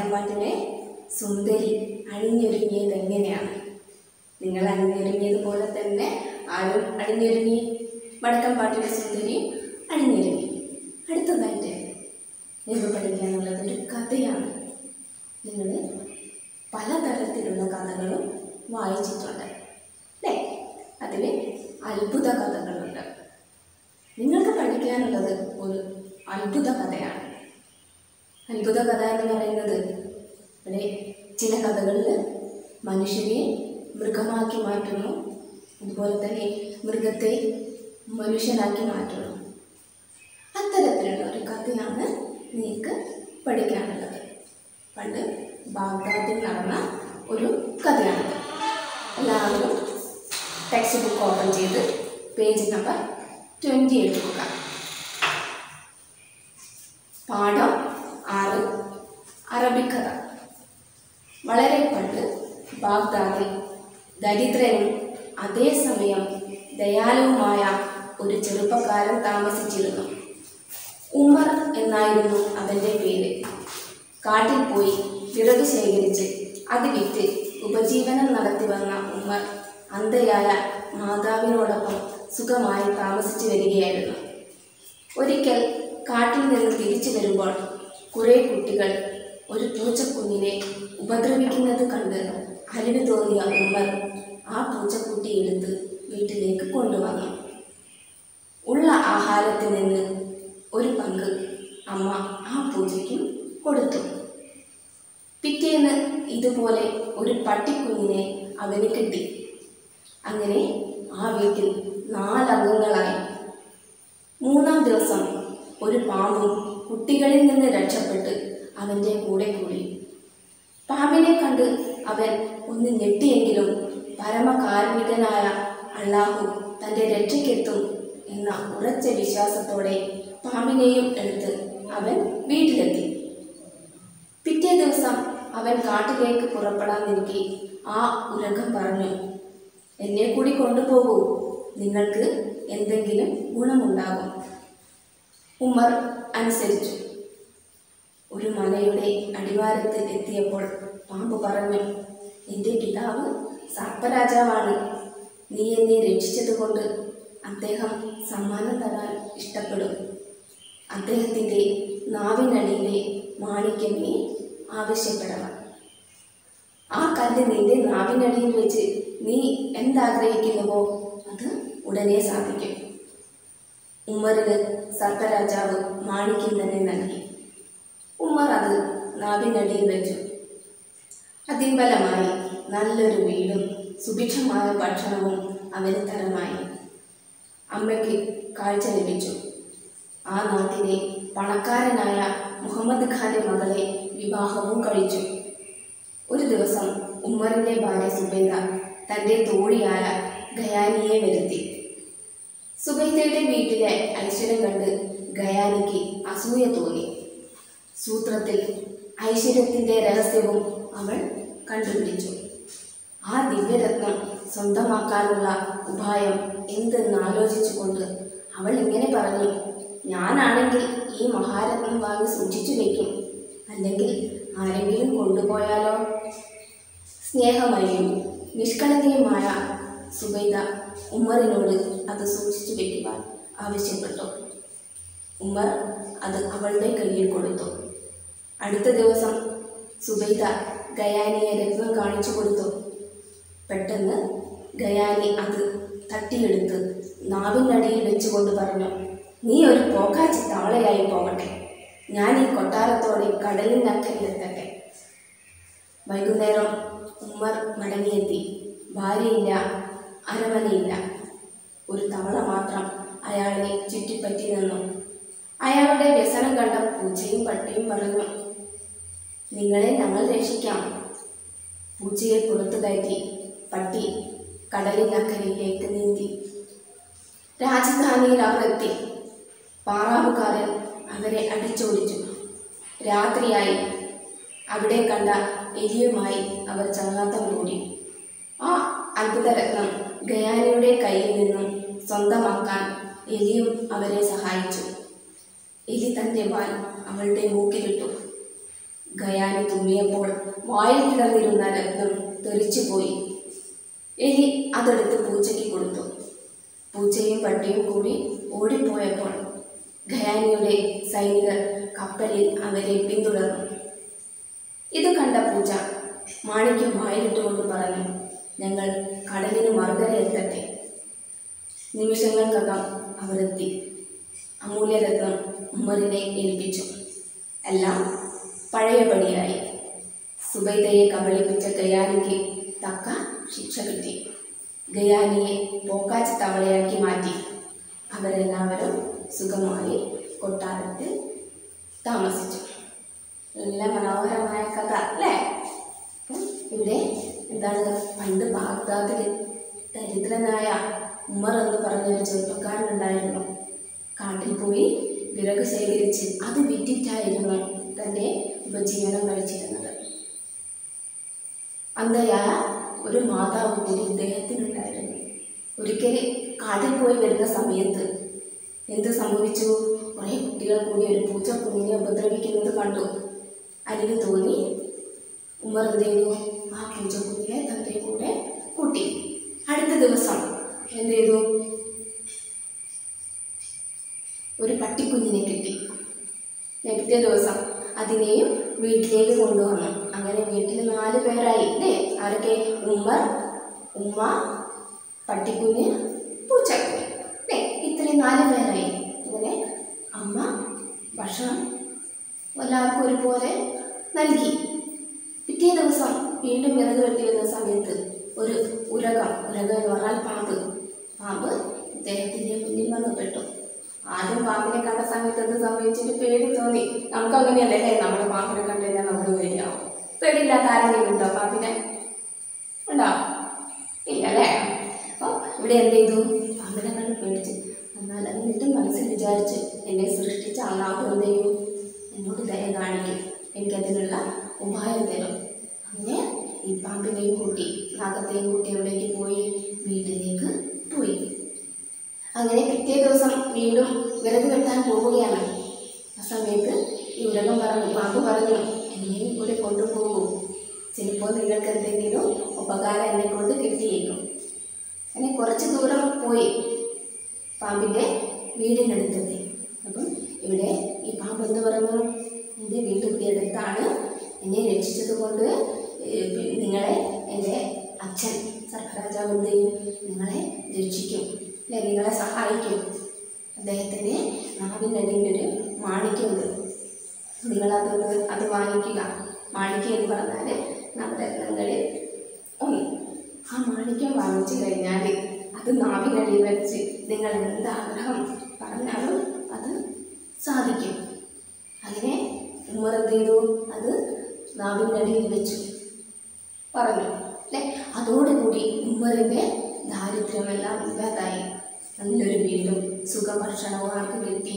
പാട്ടിലെ സുന്ദരി അണിഞ്ഞൊരുങ്ങിയത് എങ്ങനെയാണ് നിങ്ങൾ അണിഞ്ഞൊരുങ്ങിയതുപോലെ തന്നെ ആരും അണിഞ്ഞൊരുങ്ങി വടക്കൻ പാട്ടിലെ സുന്ദരി അണിഞ്ഞൊരുങ്ങി അടുത്തതായിട്ട് നിങ്ങൾക്ക് പഠിക്കാനുള്ളത് ഒരു കഥയാണ് നിങ്ങൾ പലതരത്തിലുള്ള കഥകളും വായിച്ചിട്ടുണ്ട് അല്ലേ അതിൽ അത്ഭുത കഥകളുണ്ട് നിങ്ങൾക്ക് പഠിക്കാനുള്ളത് ഒരു അത്ഭുത കഥയാണ് അത്ഭുത കഥ എന്ന് പറയുന്നത് ഇവിടെ ചില കഥകളിൽ മനുഷ്യനെ മൃഗമാക്കി മാറ്റുന്നു അതുപോലെ തന്നെ മൃഗത്തെ മനുഷ്യനാക്കി മാറ്റുന്നു അത്തരത്തിലുള്ള ഒരു കഥയാണ് നിങ്ങൾക്ക് പഠിക്കാനുള്ളത് പണ്ട് ബാഗ്ദാദിൽ നടന്ന ഒരു കഥയാണിത് എല്ലാവരും ടെക്സ്റ്റ് ബുക്ക് ഓപ്പൺ ചെയ്ത് പേജ് നമ്പർ ട്വൻറ്റി എടുക്കുക പാഠം ആറ് അറബിക് കഥ വളരെ പണ്ട് ബാഗ്ദാദിൽ ദരിദ്രനും അതേസമയം ദയാലുവുമായ ഒരു ചെറുപ്പക്കാരൻ താമസിച്ചിരുന്നു ഉമർ എന്നായിരുന്നു അവൻ്റെ പേര് കാട്ടിൽ പോയി വിറക് ശേഖരിച്ച് അത് വിറ്റ് ഉപജീവനം നടത്തി വന്ന ഉമർ അന്ധയായ മാതാവിനോടൊപ്പം സുഖമായി താമസിച്ചു വരികയായിരുന്നു ഒരിക്കൽ കാട്ടിൽ നിന്ന് തിരിച്ചു വരുമ്പോൾ കുറേ കുട്ടികൾ ഒരു പൂച്ചക്കുഞ്ഞിനെ ഉപദ്രവിക്കുന്നത് കണ്ട് അലിവ് തോന്നിയ ഉമ്മർ ആ പൂച്ചക്കുട്ടി എടുത്ത് വീട്ടിലേക്ക് കൊണ്ടുവന്നു ഉള്ള ആഹാരത്തിൽ നിന്ന് ഒരു പങ്ക് അമ്മ ആ പൂച്ചയ്ക്കും കൊടുത്തു പിറ്റേന്ന് ഇതുപോലെ ഒരു പട്ടിക്കുഞ്ഞിനെ അവന് കിട്ടി അങ്ങനെ ആ വീട്ടിൽ നാലംഗങ്ങളായി മൂന്നാം ദിവസം ഒരു പാമ്പും കുട്ടികളിൽ നിന്ന് രക്ഷപ്പെട്ട് അവൻ്റെ കൂടെ കൂടി പാമ്പിനെ കണ്ട് അവൻ ഒന്ന് ഞെട്ടിയെങ്കിലും പരമകാരുണികനായ അള്ളാഹു തൻ്റെ രക്ഷയ്ക്കെത്തും എന്ന ഉറച്ച വിശ്വാസത്തോടെ പാമ്പിനെയും എടുത്ത് അവൻ വീട്ടിലെത്തി പിറ്റേ ദിവസം അവൻ കാട്ടിലേക്ക് പുറപ്പെടാനിരിക്കെ ആ ഉരകം പറഞ്ഞു എന്നെ കൂടി കൊണ്ടുപോകൂ നിങ്ങൾക്ക് എന്തെങ്കിലും ഗുണമുണ്ടാകും ഉമർ അനുസരിച്ചു ഒരു മലയുടെ അടിവാരത്തിൽ എത്തിയപ്പോൾ പാമ്പ് പറഞ്ഞു എൻ്റെ പിതാവ് സർപ്പരാജാവാണ് നീ എന്നെ രക്ഷിച്ചതുകൊണ്ട് അദ്ദേഹം സമ്മാനം തരാൻ ഇഷ്ടപ്പെടും അദ്ദേഹത്തിൻ്റെ നാവിനടിയിലെ മാണിക്യം നീ ആവശ്യപ്പെടണം ആ കല്ല് നിന്റെ നാവിനടിയിൽ വെച്ച് നീ എന്താഗ്രഹിക്കുന്നുവോ അത് ഉടനെ സാധിക്കും ഉമ്മറിന് സർപ്പരാജാവ് മാണിക്യം തന്നെ നൽകി ഉമ്മർ അത് നാവിനടിയിൽ വെച്ചു അതിൻഫലമായി നല്ലൊരു വീടും സുഭിക്ഷമായ ഭക്ഷണവും അവന് തരമായി അമ്മയ്ക്ക് കാഴ്ച ലഭിച്ചു ആ നാട്ടിലെ പണക്കാരനായ മുഹമ്മദ് ഖാന്റെ മകളെ വിവാഹവും കഴിച്ചു ഒരു ദിവസം ഉമ്മറിന്റെ ഭാര്യ സുബൈദ തന്റെ തോഴിയായ ഗയാനിയെ വരുത്തി സുബൈദയുടെ വീട്ടിലെ ഐശ്വര്യം കണ്ട് ഗയാനിക്ക് അസൂയ തോന്നി സൂത്രത്തിൽ ഐശ്വര്യത്തിന്റെ രഹസ്യവും അവൾ കണ്ടുപിടിച്ചു ആ ദിവ്യരത്നം സ്വന്തമാക്കാനുള്ള ഉപായം എന്തെന്ന് ആലോചിച്ചുകൊണ്ട് അവൾ ഇങ്ങനെ പറഞ്ഞു ഞാനാണെങ്കിൽ ഈ മഹാരത്നം വാങ്ങി സൂക്ഷിച്ചു വയ്ക്കും അല്ലെങ്കിൽ ആരെങ്കിലും കൊണ്ടുപോയാലോ സ്നേഹമയും നിഷ്കളങ്കയുമായ സുബൈദ ഉമ്മറിനോട് അത് സൂക്ഷിച്ചു വയ്ക്കുവാൻ ആവശ്യപ്പെട്ടു ഉമ്മർ അത് അവളുടെ കയ്യിൽ കൊടുത്തു അടുത്ത ദിവസം സുബൈദ ഗയാനിയെ രത്നം കാണിച്ചു കൊടുത്തു പെട്ടെന്ന് ഗയാനി അത് തട്ടിയെടുത്ത് നാവിനടിയിൽ വെച്ചുകൊണ്ട് പറഞ്ഞു നീ ഒരു പോക്കാച്ചി തവളയായി പോകട്ടെ ഞാൻ ഈ കൊട്ടാരത്തോടെ കടലിനക്കരയിലെത്തട്ടെ വൈകുന്നേരം ഉമ്മർ മടങ്ങിയെത്തി ഭാര്യയില്ല അരമനയില്ല ഒരു തവള മാത്രം അയാളെ ചുറ്റിപ്പറ്റി നിന്നു അയാളുടെ വ്യസനം കണ്ട പൂച്ചയും പട്ടിയും പറഞ്ഞു നിങ്ങളെ ഞങ്ങൾ രക്ഷിക്കാം പൂച്ചയെ പുറത്തു കയറ്റി പട്ടി കടലിനക്കരയിലേക്ക് നീന്തി രാജധാനിയിൽ അവർ എത്തി പാറാവുകാരൻ അവരെ അടിച്ചോടിച്ചു രാത്രിയായി അവിടെ കണ്ട എലിയുമായി അവർ ചങ്ങാത്തം കൂടി ആ അത്ഭുതരത്നം ഗയാനിയുടെ കയ്യിൽ നിന്നും സ്വന്തമാക്കാൻ എലിയും അവരെ സഹായിച്ചു എലി തൻ്റെ വാൽ അവളുടെ മൂക്കിലിട്ടു ഗയാനി തുമ്മിയപ്പോൾ വായിൽ കിടന്നിരുന്ന രത്നം തെറിച്ചുപോയി എലി അതെടുത്ത് പൂച്ചയ്ക്ക് കൊടുത്തു പൂച്ചയും പട്ടിയും കൂടി ഓടിപ്പോയപ്പോൾ ഖയാനിയുടെ സൈനികർ കപ്പലിൽ അവരെ പിന്തുടർന്നു ഇത് കണ്ട പൂച്ച മാണിക്യം വായിലിട്ടുകൊണ്ട് പറഞ്ഞു ഞങ്ങൾ കടലിന് മറുകര എത്തട്ടെ നിമിഷങ്ങൾക്കകം അവർ എത്തി അമൂല്യരത്നം ഉമ്മറിനെ ഏൽപ്പിച്ചു എല്ലാം പഴയപടിയായി സുബൈദയെ കബളിപ്പിച്ച ഗയാനിക്ക് തക്ക ശിക്ഷ കിട്ടി ഗയാനിയെ പോക്കാച്ചി തവളയാക്കി മാറ്റി അവരെല്ലാവരും സുഖമായി കൊട്ടാരത്തിൽ താമസിച്ചു നല്ല മനോഹരമായ കഥ അല്ലേ ഉം. ഇവിടെ എന്താണ് പണ്ട് ബാഗ്ദാദിൽ ദരിദ്രനായ ഉമർ എന്ന് പറഞ്ഞൊരു ചെറുപ്പക്കാരനുണ്ടായിരുന്നു കാട്ടിൽ പോയി വിറക് ശേഖരിച്ച് അത് വിറ്റിട്ടായിരുന്നു തൻ്റെ ഉപജീവനം കഴിച്ചിരുന്നത് അന്ധയായ ഒരു മാതാവ് കൂടി ഇദ്ദേഹത്തിനുണ്ടായിരുന്നു ഒരിക്കൽ കാട്ടിൽ പോയി വരുന്ന സമയത്ത് എന്ത് സംഭവിച്ചു കുറേ കുട്ടികൾ കൂടി ഒരു പൂച്ച കുഞ്ഞിനെ ഉപദ്രവിക്കുന്നത് കണ്ടു അതിന് തോന്നി ഉമ്മർ എന്ത് ചെയ്തു ആ പൂച്ചക്കുഞ്ഞിനെ തൻ്റെ കൂടെ കൂട്ടി അടുത്ത ദിവസം എന്ത് ചെയ്തു ഒരു പട്ടിക്കുഞ്ഞിനെ കിട്ടി പിറ്റേ ദിവസം അതിനെയും വീട്ടിലേക്ക് കൊണ്ടുവന്നു അങ്ങനെ വീട്ടിൽ നാല് പേരായി അല്ലേ ആരൊക്കെ ഉമ്മർ ഉമ്മ പട്ടിക്കുഞ്ഞ് പൂച്ചക്കുഞ്ഞ് അല്ലേ ഇത്രയും നാല് പേരായി അങ്ങനെ അമ്മ ഭക്ഷണം എല്ലാവർക്കും ഒരുപോലെ നൽകി പിറ്റേ ദിവസം വീണ്ടും വിറക് വെട്ടി വരുന്ന സമയത്ത് ഒരു ഉരകം ഉരകം എന്ന് പറഞ്ഞാൽ പാമ്പ് പാമ്പ് ഇദ്ദേഹത്തിൻ്റെ മുന്നിൽ വന്ന് പെട്ടു ആദ്യം പാമ്പിനെ കണ്ട സമയത്ത് എന്ത് സംഭവിച്ചിട്ട് പേടി തോന്നി നമുക്ക് അങ്ങനെയല്ലേ അല്ലേ നമ്മൾ പാമ്പിനെ കണ്ടു കഴിഞ്ഞാൽ നമുക്ക് പേടിയാവും പേടിയില്ലാത്ത ആരെങ്കിലും ഉണ്ടോ പാമ്പിനെ ഉണ്ടോ ഇല്ല അല്ലേ അപ്പോൾ ഇവിടെ എന്ത് ചെയ്തു പാമ്പിനെ കണ്ട് പേടിച്ച് എന്നാൽ എന്നിട്ട് മനസ്സിൽ വിചാരിച്ച് എന്നെ സൃഷ്ടിച്ച അള്ളാഹു എന്ത് ചെയ്യും എന്നോട് ദയ കാണിക്കും എനിക്കതിനുള്ള ഉപായം തരും അങ്ങനെ ഈ പാമ്പിനെയും കൂട്ടി നാഗത്തെയും കൂട്ടി എവിടേക്ക് പോയി വീട്ടിലേക്ക് പോയി അങ്ങനെ പിറ്റേ ദിവസം വീണ്ടും വിറക് വെട്ടാൻ പോവുകയാണ് ആ സമയത്ത് ഈ ഉരകം പറഞ്ഞു പാമ്പ് പറഞ്ഞു എന്നെയും കൂടെ കൊണ്ടുപോകൂ ചിലപ്പോൾ നിങ്ങൾക്ക് എന്തെങ്കിലും ഉപകാരം എന്നെ കൊണ്ട് കിട്ടിയേക്കും അങ്ങനെ കുറച്ച് ദൂരം പോയി പാമ്പിൻ്റെ വീടിനടുത്തെത്തി അപ്പം ഇവിടെ ഈ പാമ്പ് എന്ന് പറഞ്ഞു എൻ്റെ വീട്ടിൻ്റെ അടുത്താണ് എന്നെ രക്ഷിച്ചത് കൊണ്ട് ഏഹ്, പി- നിങ്ങളെ എൻ്റെ അച്ഛൻ സർഫരാജാവ് എന്ത് ചെയ്യും നിങ്ങളെ രക്ഷിക്കും അല്ലെ നിങ്ങളെ സഹായിക്കും അദ്ദേഹത്തിൻ്റെ നാവിനടിയിലൊരു മാണിക്യമുണ്ട് നിങ്ങളതൊന്ന് അത് വാങ്ങിക്കുക മാണിക്യം എന്ന് പറഞ്ഞാൽ നവരത്നങ്ങളിൽ ഒന്ന് ആ മാണിക്യം വാങ്ങിച്ചു കഴിഞ്ഞാൽ അത് നാവിനടിയിൽ വെച്ച് നിങ്ങൾ എന്ത് ആഗ്രഹം പറഞ്ഞാലും അത് സാധിക്കും അങ്ങനെ ഉമ്മർ എന്ത് ചെയ്തു അത് നാവിനടിയിൽ വെച്ചു പറഞ്ഞു അല്ലേ അതോടുകൂടി ഉമ്മറിൻ്റെ ദാരിദ്ര്യമെല്ലാം ഇല്ലാതായി നല്ലൊരു വീടും സുഖഭക്ഷണവും ആർക്ക് കിട്ടി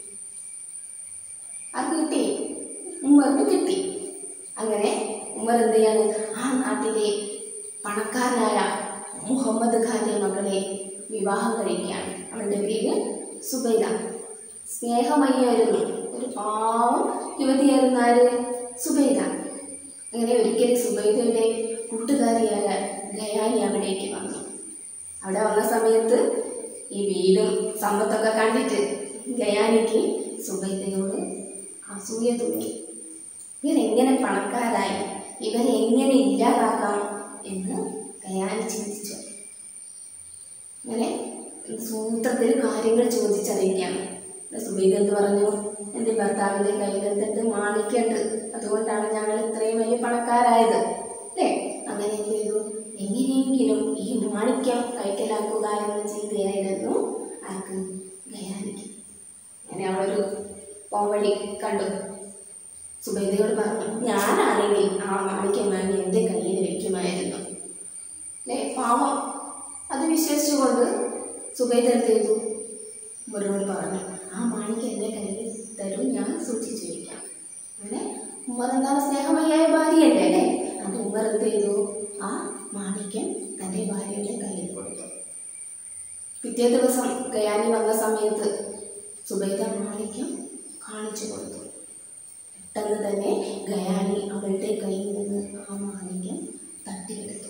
ആർക്ക് കിട്ടി ഉമ്മറിന് കിട്ടി അങ്ങനെ ഉമ്മർ എന്ത് ചെയ്യാണ് ആ നാട്ടിലെ പണക്കാരനായ മുഹമ്മദ് ഖാന്റെ മകളെ വിവാഹം കഴിക്കുകയാണ് അവളുടെ പേര് സുബൈദ സ്നേഹമയ്യായിരുന്നു ഒരു പാവം യുവതിയായിരുന്ന ആര് സുബൈദ അങ്ങനെ ഒരിക്കൽ സുബൈദയുടെ കൂട്ടുകാരിയായ ഗയാനി അവിടേക്ക് വന്നു അവിടെ വന്ന സമയത്ത് ഈ വീടും സമ്പത്തൊക്കെ കണ്ടിട്ട് ഗയാനിക്ക് സുബൈദയോട് അസൂയ തോന്നി ഇവരെങ്ങനെ പണക്കാരായി ഇവരെങ്ങനെ ഇല്ലാതാക്കാം എന്ന് ഗയാനി ചിന്തിച്ചു അങ്ങനെ സൂത്രത്തിൽ കാര്യങ്ങൾ ചോദിച്ചറിയുകയാണ് സുബൈദ് എന്ന് പറഞ്ഞു എൻ്റെ ഭർത്താവിൻ്റെ കയ്യിൽ എന്തുണ്ട് മാണിക്കുണ്ട് അതുകൊണ്ടാണ് ഞങ്ങൾ ഇത്രയും വലിയ പണക്കാരായത് അല്ലേ അങ്ങനെ എന്ത് ചെയ്തു എങ്ങനെയെങ്കിലും ഈ മാണിക്യം കൈക്കലാക്കുക എന്ന ചിന്തയായിരുന്നു ആർക്ക് ഗയാനിക്ക് അങ്ങനെ അവളൊരു പോംവഴി കണ്ടു സുബൈദയോട് പറഞ്ഞു ഞാനാണെങ്കിൽ ആ മാണിക്യം വാങ്ങി എൻ്റെ കയ്യിൽ വെക്കുമായിരുന്നു അല്ലേ പാവം അത് വിശ്വസിച്ചുകൊണ്ട് സുബൈദ എന്ത് ചെയ്തു ഉമ്മറിനോട് പറഞ്ഞു ആ മാണിക്യം എൻ്റെ കയ്യിൽ തരൂ ഞാൻ സൂക്ഷിച്ചു വയ്ക്കാം അങ്ങനെ ഉമ്മർ എന്താണ് സ്നേഹമയ്യായ ഭാര്യയല്ലേ അല്ലേ അത് ഉമ്മർ എന്ത് ചെയ്തു ആ മാണിക്യം തൻ്റെ ഭാര്യയുടെ കയ്യിൽ കൊടുത്തു പിറ്റേ ദിവസം ഗയാനി വന്ന സമയത്ത് സുബൈദ മാണിക്യം കാണിച്ചു കൊടുത്തു പെട്ടെന്ന് തന്നെ ഗയാനി അവളുടെ കയ്യിൽ നിന്ന് ആ മാണിക്യം തട്ടിയെടുത്തു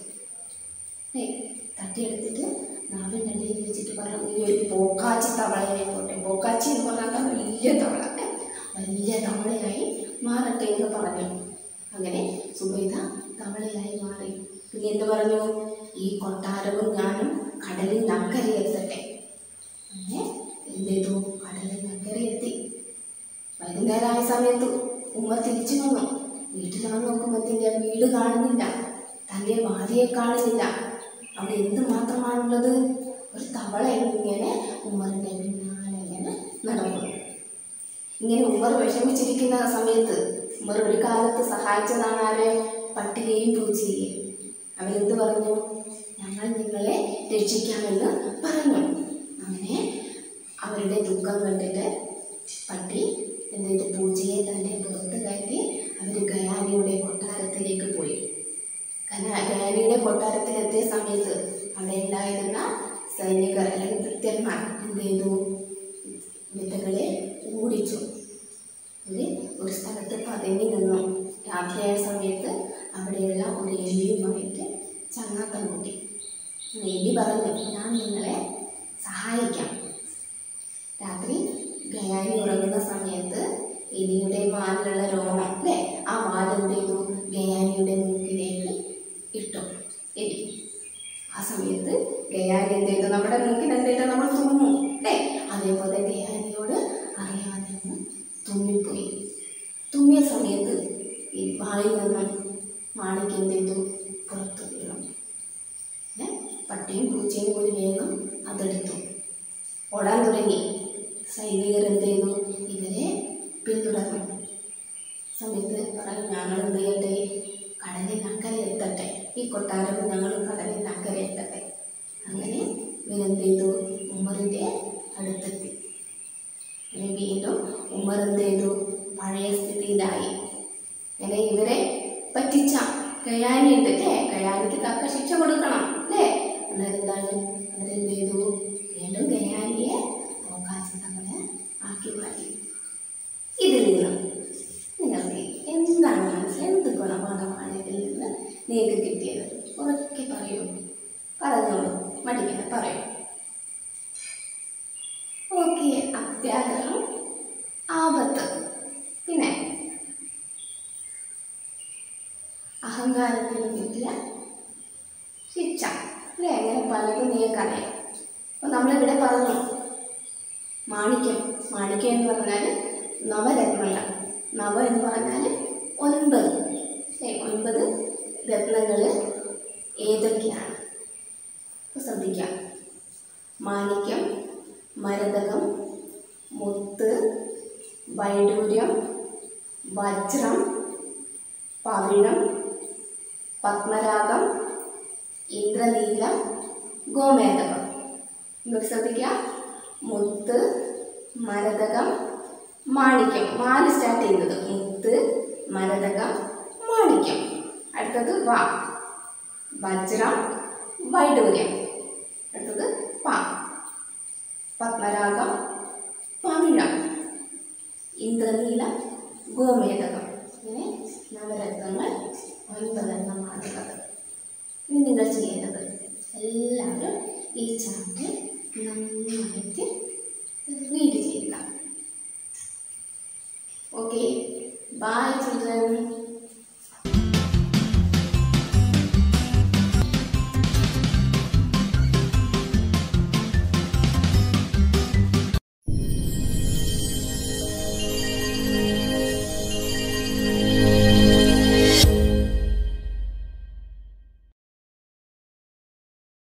ഏ തട്ടിയെടുത്തിട്ട് നാവിനടിയിൽ വെച്ചിട്ട് പറഞ്ഞു ഈ ഒരു പോക്കാച്ചി തവളയായിക്കോട്ടെ പോക്കാച്ചി എന്ന് പറഞ്ഞാൽ വലിയ തവള ഏ, വലിയ തവളയായി മാറട്ടെ എന്ന് പറഞ്ഞു അങ്ങനെ സുബൈദ തവളയായി മാറി പിന്നെ എന്ത് പറഞ്ഞു ഈ കൊട്ടാരവും ഞാനും കടലിൽ നക്കരെ എത്തട്ടെ അങ്ങനെ എന്ത് ചെയ്തു കടലിൽ നക്കരെ എത്തി വൈകുന്നേരമായ സമയത്ത് ഉമ്മ തിരിച്ചു വന്നു വീട്ടിൽ വന്ന് നോക്കുമ്പോഴത്തേൻ്റെ വീട് കാണുന്നില്ല തൻ്റെ ഭാര്യയെ കാണുന്നില്ല അവിടെ എന്ത് മാത്രമാണുള്ളത് ഒരു തവള ഇങ്ങനെ ഉമ്മറിൻ്റെ പിന്നാലെ ഇങ്ങനെ നടന്നു ഇങ്ങനെ ഉമ്മർ വിഷമിച്ചിരിക്കുന്ന സമയത്ത് ഉമ്മർ ഒരു കാലത്ത് സഹായിച്ചതാണ് ആരെ പട്ടികയും പൂച്ചയെയും അവരെന്ത് പറഞ്ഞു ഞങ്ങൾ നിങ്ങളെ രക്ഷിക്കാമെന്ന് പറഞ്ഞു അങ്ങനെ അവരുടെ ദുഃഖം കണ്ടിട്ട് പട്ടി എന്നിട്ട് പൂച്ചയെ തൻ്റെ പുറത്ത് കയറ്റി അവർ ഗയാനിയുടെ കൊട്ടാരത്തിലേക്ക് പോയി ഗന- ഗയാനിയുടെ കൊട്ടാരത്തിലെത്തിയ സമയത്ത് അവിടെ ഉണ്ടായിരുന്ന സൈനികർ അല്ലെങ്കിൽ ഭൃത്യന്മാർ എന്ത് ചെയ്തു വിത്തകളെ ഓടിച്ചു ഒരു ഒരു സ്ഥലത്ത് പതുങ്ങി നിന്നു രാത്രിയായ സമയത്ത് അവിടെയുള്ള ഒരു എലിയുമായിട്ട് ചങ്ങാത്തം കൂട്ടി എലി പറഞ്ഞു ഞാൻ നിങ്ങളെ സഹായിക്കാം രാത്രി ഗയാനി ഉറങ്ങുന്ന സമയത്ത് എലിയുടെ വാലിലുള്ള രോമം അല്ലേ ആ വാൽ എന്ത് ചെയ്തു ഗയാനിയുടെ മൂക്കിലേക്ക് ഇട്ടു എലി ആ സമയത്ത് ഗയാനി എന്ത് ചെയ്തു നമ്മുടെ മൂക്കിൽ എന്ത് ചെയ്തു നമ്മൾ തുമ്മും അല്ലേ അതേപോലെ ഗയാനിയോട് അറിയാതെ ഒന്ന് തുമ്മിപ്പോയി തുമ്മിയ സമയത്ത് ഈ വായിൽ നിന്നും മാണിക്ക് എന്ത് ചെയ്തു പുറത്തു വീണു ഏ? പട്ടിയും പൂച്ചയും കൂടി വേഗം അതെടുത്തു ഓടാൻ തുടങ്ങി സൈനികർ എന്ത് ചെയ്തു ഇവരെ പിന്തുടർന്നു സമയത്ത് പറഞ്ഞു ഞങ്ങൾ എന്ത് ചെയ്യട്ടെ കടലിൽ അക്കരെ എത്തട്ടെ ഈ കൊട്ടാരവും ഞങ്ങളും കടലിൽ അക്കരെ എത്തട്ടെ അങ്ങനെ ഇവരെന്ത് ചെയ്തു ഉമ്മറിൻ്റെ അടുത്തെത്തി അങ്ങനെ വീണ്ടും ഉമ്മർ എന്ത് ചെയ്തു പഴയ സ്ഥിതിയിലായി അങ്ങനെ ഇവരെ പറ്റിച്ച കയാനി ഉണ്ട് അല്ലേ കയാനിക്ക് തക്ക ശിക്ഷ കൊടുക്കണം അല്ലേ അന്നേരം എന്താണ് അവരെന്ത് ചെയ്തു വീണ്ടും കയാനിയെ പോക്കാച്ചി തങ്ങളെ ആക്കി മാറ്റി ഇതിൽ നിന്ന് നിങ്ങൾക്ക് എന്താണ് മനസ്സിൽ എന്ത് ഗുണപാഠമാണ് ഇതിൽ നിന്ന് നിങ്ങൾക്ക് കിട്ടിയത് ഉറക്കെ പറയൂ പറഞ്ഞോളൂ മടിക്കണ്ട പറയൂ ഓക്കെ അത്യാഗ്രഹം ആപത്ത് പിന്നെ അഹങ്കാരത്തിന് കിട്ടിയ ശിക്ഷ അല്ലേ അങ്ങനെ പലതും നിങ്ങൾക്കറിയാം അപ്പോൾ നമ്മളിവിടെ പറഞ്ഞു മാണിക്യം മാണിക്യം എന്ന് പറഞ്ഞാൽ നവരത്നങ്ങൾ നവ എന്ന് പറഞ്ഞാൽ ഒൻപത് ഏ ഒൻപത് രത്നങ്ങൾ ഏതൊക്കെയാണ് അപ്പോൾ ശ്രദ്ധിക്കാം മാണിക്യം മരതകം മുത്ത് വൈഡൂര്യം വജ്രം പവിഴം പത്മരാഗം ഇന്ദ്രനീലം ഗോമേതകം ഇങ്ങോട്ട് ശ്രദ്ധിക്കുക മുത്ത് മരതകം മാണിക്യം മാല് സ്റ്റാർട്ട് ചെയ്യുന്നത് മുത്ത് മരതകം മാണിക്യം അടുത്തത് വ വജ്രം വൈഡൂര്യം അടുത്തത് പ പത്മരാഗം പവിഴം ഇന്ദ്രനീലം ഗോമേതകം ഇങ്ങനെ നവരത്നങ്ങൾ ഒൻപതെണ്ണമാണുള്ളത് ഇനി നിങ്ങൾ ചെയ്യേണ്ടത് എല്ലാവരും ഈ ചാപ്റ്റർ നന്നായിട്ട് റീഡ് ചെയ്യുക ഓക്കെ ബൈ